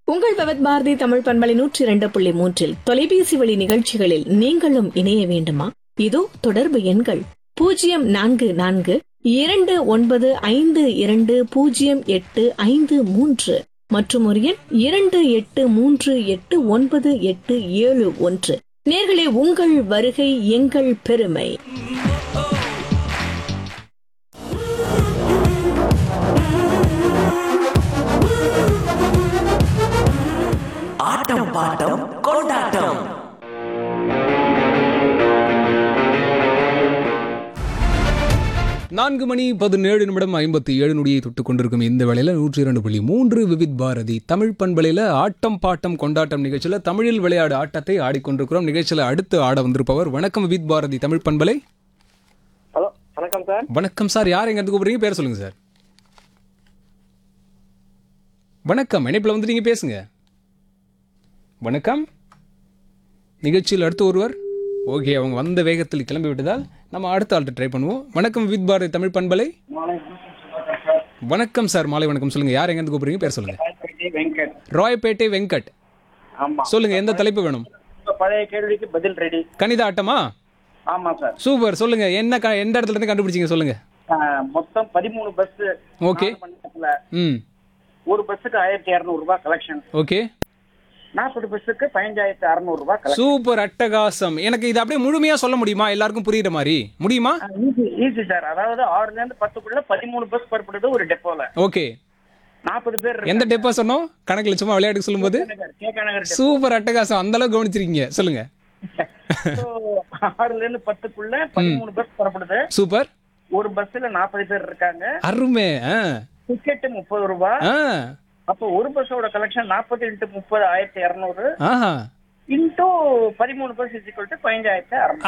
உங்கள் பவத் பாரதி தமிழ் பண்பலை நூற்றி இரண்டு புள்ளி மூன்றில் தொலைபேசி வழி நிகழ்ச்சிகளில் நீங்களும் இணைய வேண்டுமா இதோ தொடர்பு எண்கள் பூஜ்ஜியம் நான்கு நான்கு இரண்டு ஒன்பது ஐந்து இரண்டு பூஜ்ஜியம் எட்டு ஐந்து மூன்று மற்றும் ஒரு எண் இரண்டு எட்டு மூன்று எட்டு ஒன்பது எட்டு ஏழு ஒன்று நேர்களே உங்கள் வருகை எங்கள் பெருமை ஆட்டம் பாட்டம் கொண்டாட்டம் நான்கு மணி பதினேழு நிமிடம் ஐம்பத்தி ஏழு நொடியை தொட்டு கொண்டிருக்கும் இந்த வேளையில் நூற்றி இரண்டு புள்ளி மூன்று விவித் பாரதி தமிழ் பண்பலையில் ஆட்டம் பாட்டம் கொண்டாட்டம் நிகழ்ச்சியில் தமிழில் விளையாடு ஆட்டத்தை ஆடிக்கொண்டிருக்கிறோம் நிகழ்ச்சியில் அடுத்து ஆட வந்திருப்பவர் வணக்கம் விவித் பாரதி தமிழ் பண்பலை ஹலோ வணக்கம் சார் வணக்கம் சார் யார் எங்க இருந்து கூப்பிடுறீங்க பேர் சொல்லுங்க சார் வணக்கம் இணைப்பில் வந்து நீங்க பேசுங்க வணக்கம் நிகழ்ச்சியில் அடுத்து ஒருவர் ஓகே அவங்க வந்த வேகத்தில் கிளம்பி விட்டதால் நம்ம அடுத்த ஆள்கிட்ட ட்ரை பண்ணுவோம் வணக்கம் வித் பாரதி தமிழ் பண்பலை வணக்கம் சார் மாலை வணக்கம் சொல்லுங்க யார் எங்க இருந்து கூப்பிடுறீங்க பேர் சொல்லுங்க வெங்கட் ராயப்பேட்டை வெங்கட் ஆமா சொல்லுங்க எந்த தலைப்பு வேணும் இப்ப பழைய கேள்விக்கு பதில் ரெடி கணித ஆட்டமா ஆமா சார் சூப்பர் சொல்லுங்க என்ன க- எந்த இடத்துல இருந்து கண்டுபிடிச்சீங்க சொல்லுங்க ஆஹ், மொத்தம் பதிமூணு பஸ் Okay. ம் ஒரு பஸ்ஸுக்கு ஆயிரத்தி இருநூறு ரூபாய் கலெக்ஷன் ஓகே நாற்பது பஸ்ஸுக்கு பதினஞ்சாயிரத்தி அறுநூறு ரூபாய் கலெக்ஷன் சூப்பர் அட்டகாசம் எனக்கு இது அப்படியே முழுமையா சொல்ல முடியுமா எல்லாருக்கும் புரியுற மாதிரி முடியுமா ஈஸி ஈஸி சார் அதாவது ஆறுல இருந்து பத்துக்குள்ள பதிமூணு பஸ் புறப்படுது ஒரு டெப்போல ஓகே நாற்பது பேர் எந்த டெப்பா சொன்னோம் கணக்குல சும்மா விளையாட்டுக்கு சொல்லும்போது கேகே நகர் depot. சூப்பர் அட்டகாசம் அந்த அளவுக்கு கவனிச்சிருக்கீங்க சொல்லுங்க So, ஆறுல இருந்து பத்துக்குள்ள பதிமூணு பஸ் புறப்படுது சூப்பர் ஒரு பஸ்ல நாற்பது பேர் இருக்காங்க அருமை ஆ டிக்கெட் முப்பது ரூபாய் ஆ அப்போ ஒரு பஸ்ஸோட கலெக்ஷன் நாற்பது இன்ட்டு முப்பது ஆயிரத்தி இருநூறு ஆஹா இன்டூ பதிமூணு பஸ் இஸ் ஈக்குவல் டு பதினஞ்சாயிரத்தி அறுநூறு